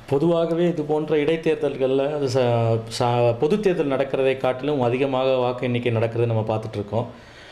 பொதுவாகவே இது போன்ற இடைத்தேர்தல்களில் அது ச ச பொதுத் தேர்தல் நடக்கிறதை காட்டிலும் அதிகமாக வாக்கு எண்ணிக்கை நடக்கிறதை நம்ம பார்த்துட்ருக்கோம்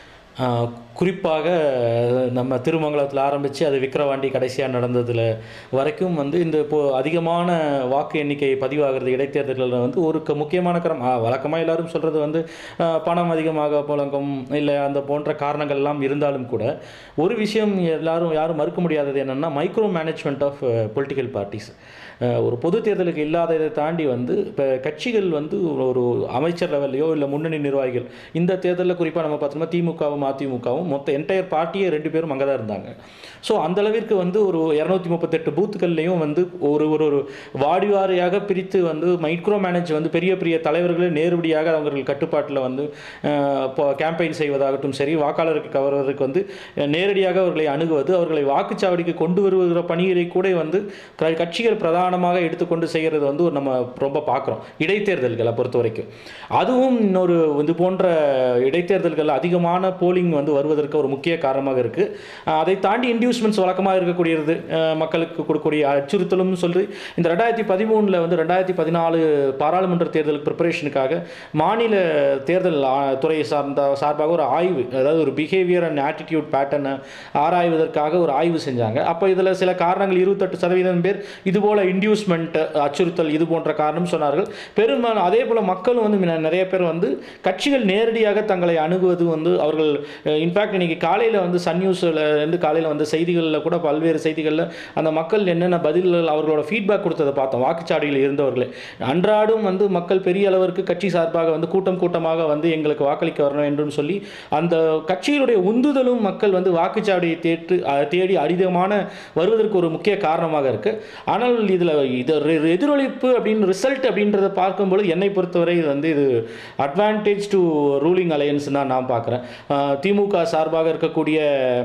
குறிப்பாக நம்ம திருமங்கலத்தில் ஆரம்பித்து அது விக்கிரவாண்டி கடைசியாக நடந்ததில் வரைக்கும் வந்து இந்த இப்போ அதிகமான வாக்கு எண்ணிக்கை பதிவாகிறது இடைத்தேர்தல்களில் வந்து ஒரு க- முக்கியமான காரணம் வழக்கமாக எல்லாரும் சொல்கிறது வந்து ஆ, பணம் அதிகமாக புழங்கும் இல்லை அந்த போன்ற காரணங்கள் எல்லாம் இருந்தாலும் கூட ஒரு விஷயம் எல்லாரும் யாரும் மறுக்க முடியாதது என்னென்னா micro management of political parties ஒரு பொது தேர்தலுக்கு இல்லாததை தாண்டி வந்து இப்போ கட்சிகள் வந்து ஒரு அமைச்சர் லெவல்லையோ இல்லை முன்னணி நிர்வாகிகள் இந்த தேர்தலில் குறிப்பாக நம்ம பார்த்தோம்னா திமுகவும் அதிமுகவும் மொத்த என்டையர் பார்ட்டியே ரெண்டு பேரும் அங்கே தான் இருந்தாங்க ஸோ அந்த அளவிற்கு வந்து ஒரு இரநூத்தி முப்பத்தெட்டு பூத்துக்கள்லையும் வந்து ஒரு ஒரு ஒரு வாடி வாரியாக பிரித்து வந்து மைக்ரோ மேனேஜ் வந்து பெரிய பெரிய தலைவர்களே நேரடியாக அவர்கள் கட்டுப்பாட்டில் வந்து அஹ், இப்போ கேம்பெயின் செய்வதாகட்டும் சரி வாக்காளருக்கு கவர்வதற்கு வந்து அஹ், நேரடியாக அவர்களை அணுகுவது அவர்களை வாக்குச்சாவடிக்கு கொண்டு வருகிற பணிகளை கூட வந்து க- கட்சிகள் பிரதானமாக எடுத்துக்கொண்டு செய்கிறது வந்து ஒரு நம்ம ரொம்ப பார்க்குறோம் இடைத்தேர்தல்களை பொறுத்த வரைக்கும் அதுவும் இன்னொரு இது போன்ற இடைத்தேர்தல்கள் அதிகமான போலிங் வந்து வருவதற்கு ஒரு முக்கிய காரணமாக இருக்குது அதை தாண்டி இன்டியூஸ்மெண்ட்ஸ் வழக்கமாக இருக்கக்கூடியது அஹ், மக்களுக்கு கொடுக்கக்கூடிய அச்சுறுத்தலும் சொல்லி இந்த ரெண்டாயிரத்தி பதிமூணில் வந்து ரெண்டாயிரத்தி பதினாலு பாராளுமன்ற தேர்தலுக்கு ப்ரிப்பரேஷனுக்காக மாநில தேர்தல் ஆ- துறை சார்ந்த சார்பாக ஒரு ஆய்வு அதாவது ஒரு பிஹேவியர் அண்ட் ஆட்டிடியூட் பேட்டர்னை ஆராய்வதற்காக ஒரு ஆய்வு செஞ்சாங்க அப்போ இதில் சில காரணங்கள் இருபத்தெட்டு சதவீதம் பேர் இது போல இன்டியூஸ்மெண்ட் அச்சுறுத்தல் இது போன்ற காரணம் சொன்னார்கள் பெரும்பாலும் அதே போல் மக்களும் வந்து மின்ன- நிறைய பேர் வந்து கட்சிகள் நேரடியாக தங்களை அணுகுவது வந்து அவர்கள் இன்ஃபேக்ட் இன்னைக்கு காலையில் வந்து சன் நியூஸில் இருந்து காலையில் வந்து செய்திகளில் கூட பல்வேறு செய்திகளில் அந்த மக்கள் என்னென்ன பதில்கள் அவர்களோட ஃபீட்பேக் கொடுத்ததை பார்த்தோம் வாக்குச்சாவடியில் இருந்தவர்களே அன்றாடும் வந்து மக்கள் பெரிய அளவிற்கு கட்சி சார்பாக வந்து கூட்டம் கூட்டமாக வந்து எங்களுக்கு வாக்களிக்க வரணும் என்றும் சொல்லி அந்த கட்சிகளுடைய உந்துதலும் மக்கள் வந்து வாக்குச்சாவடியை தேட்டு அஹ், தேடி அதிகமான வருவதற்கு ஒரு முக்கிய காரணமாக இருக்கு ஆனால் இதில் இது ரெ- எதிரொலிப்பு அப்படின்னு ரிசல்ட் அப்படின்றத பார்க்கும்பொழுது என்னை பொறுத்தவரை இது வந்து இது அட்வான்டேஜ் டு ரூலிங் அலையன்ஸ் தான் நான் பார்க்குறேன் திமுக சார்பாக இருக்கக்கூடிய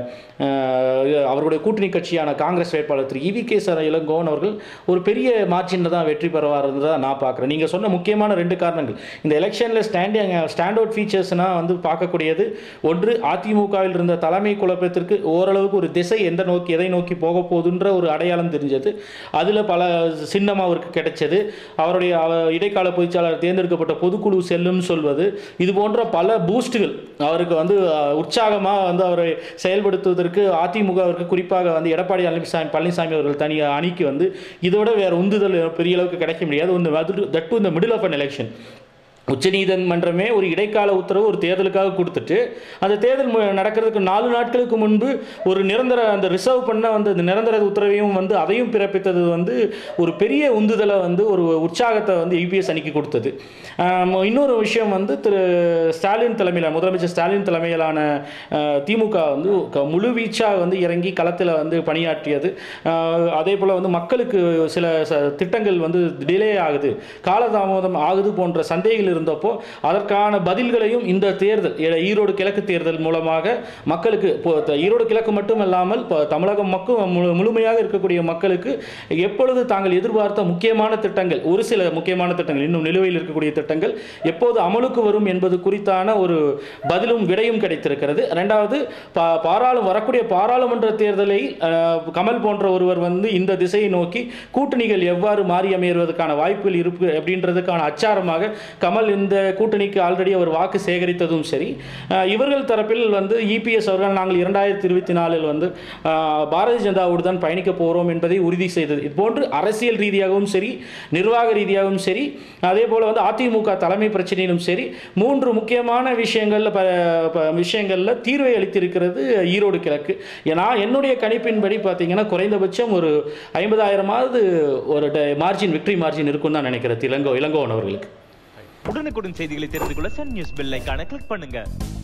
அஹ், அவருடைய கூட்டணி கட்சியான காங்கிரஸ் வேட்பாளர் திரு இவி கே சர இளங்கோவன் அவர்கள் ஒரு பெரிய மார்ஜினில் தான் வெற்றி பெறுவார்னு தான் நான் பார்க்குறேன் நீங்கள் சொன்ன முக்கியமான ரெண்டு காரணங்கள் இந்த எலெக்ஷனில் ஸ்டாண்டிங் ஸ்டாண்ட் அவுட் ஃபீச்சர்ஸ்னால் வந்து பார்க்கக்கூடியது ஒன்று அதிமுகவில் இருந்த தலைமை குழப்பத்திற்கு ஓரளவுக்கு ஒரு திசை எந்த நோக்கி எதை நோக்கி போக போகுதுன்ற ஒரு அடையாளம் தெரிஞ்சது அதில் பல சின்னம் அவருக்கு கிடைச்சது அவருடைய அவ- இடைக்கால பொதுச்சாளர் தேர்ந்தெடுக்கப்பட்ட பொதுக்குழு செல்லும்னு சொல்வது இது போன்ற பல பூஸ்ட்டுகள் அவருக்கு வந்து உற்சாகமாக வந்து அவரை செயல்படுத்துவதற்கு அதிமுகவிற்கு குறிப்பாக வந்து எடப்பாடி பழனிசாமி பழனிசாமி அவர்கள் தனி அணிக்கு வந்து இதோட வேற உந்துதல் பெரிய அளவுக்கு கிடைக்க முடியாது இந்த தட் டு இந்த மிடில் ஆஃப் அன் எலெக்ஷன் உச்சநீதிமன்றமே ஒரு இடைக்கால உத்தரவு ஒரு தேர்தலுக்காக கொடுத்துட்டு அந்த தேர்தல் மு- நடக்கிறதுக்கு நாலு நாட்களுக்கு முன்பு ஒரு நிரந்தர அந்த ரிசர்வ் பண்ண வந்து அந்த நிரந்தர உத்தரவையும் வந்து அதையும் பிறப்பித்தது வந்து ஒரு பெரிய உந்துதலை வந்து ஒரு உற்சாகத்தை வந்து யூபிஎஸ் அணிக்கு கொடுத்தது ஆம், இன்னொரு விஷயம் வந்து திரு ஸ்டாலின் தலைமையில் முதலமைச்சர் ஸ்டாலின் தலைமையிலான அஹ், திமுக வந்து க- முழுவீச்சாக வந்து இறங்கி களத்தில் வந்து பணியாற்றியது அஹ், அதே போல் வந்து மக்களுக்கு சில ச- திட்டங்கள் வந்து டிலே ஆகுது காலதாமதம் ஆகுது போன்ற சந்தேகங்கள் இருந்தப்போ அதற்கான பதில்களையும் இந்த தேர்தல் ஈ- ஈரோடு கிழக்கு தேர்தல் மூலமாக மக்களுக்கு இப்போ த- ஈரோடு கிழக்கு மட்டும் இல்லாமல் இப்போ தமிழகம் மக்கள் முழு- முழுமையாக இருக்கக்கூடிய மக்களுக்கு எப்பொழுது தாங்கள் எதிர்பார்த்த முக்கியமான திட்டங்கள் ஒரு சில முக்கியமான திட்டங்கள் இன்னும் நிலுவையில் இருக்கக்கூடிய திட்டங்கள் எப்போது அமலுக்கு வரும் என்பது குறித்தான ஒரு பதிலும் விடையும் கிடைத்திருக்கிறது ரெண்டாவது பா பாராளு வரக்கூடிய பாராளுமன்ற தேர்தலை அஹ், கமல் போன்ற ஒருவர் வந்து இந்த திசையை நோக்கி கூட்டணிகள் எவ்வாறு மாறி அமைவதற்கான வாய்ப்புகள் இருக்கு அப்படின்றதுக்கான அச்சாரமாக கமல் இந்த கூட்டணிக்கு ஆல்ரெடி அவர் வாக்கு சேகரித்ததும் சரி அஹ், இவர்கள் தரப்பில் வந்து இபிஎஸ் அவர்கள் நாங்கள் இரண்டாயிரத்தி இருபத்தி நாலில் வந்து அஹ், பாரதிய ஜனதாவோடு தான் பயணிக்க போகிறோம் என்பதை உறுதி செய்தது இது போன்று அரசியல் ரீதியாகவும் சரி நிர்வாக ரீதியாகவும் சரி அதே போல் வந்து அதிமுக தலைமை பிரச்சனையிலும் சரி மூன்று முக்கியமான விஷயங்கள்ல ப ப- விஷயங்கள்ல தீர்வை அளித்திருக்கிறது ஈரோடு கிழக்கு நான் என்னுடைய கணிப்பின்படி பார்த்தீங்கன்னா குறைந்தபட்சம் ஒரு ஐம்பதாயிரமாவது ஒரு மார்ஜின் விக்டரி மார்ஜின் இருக்கும்னு தான் நினைக்கிறேன் இளங்கோ இளங்கோவன் அவர்களுக்கு உடனுக்குடன் செய்திகளை தெரிந்து கொள்ள சன் நியூஸ் பெல் ஐகானை கிளிக் பண்ணுங்க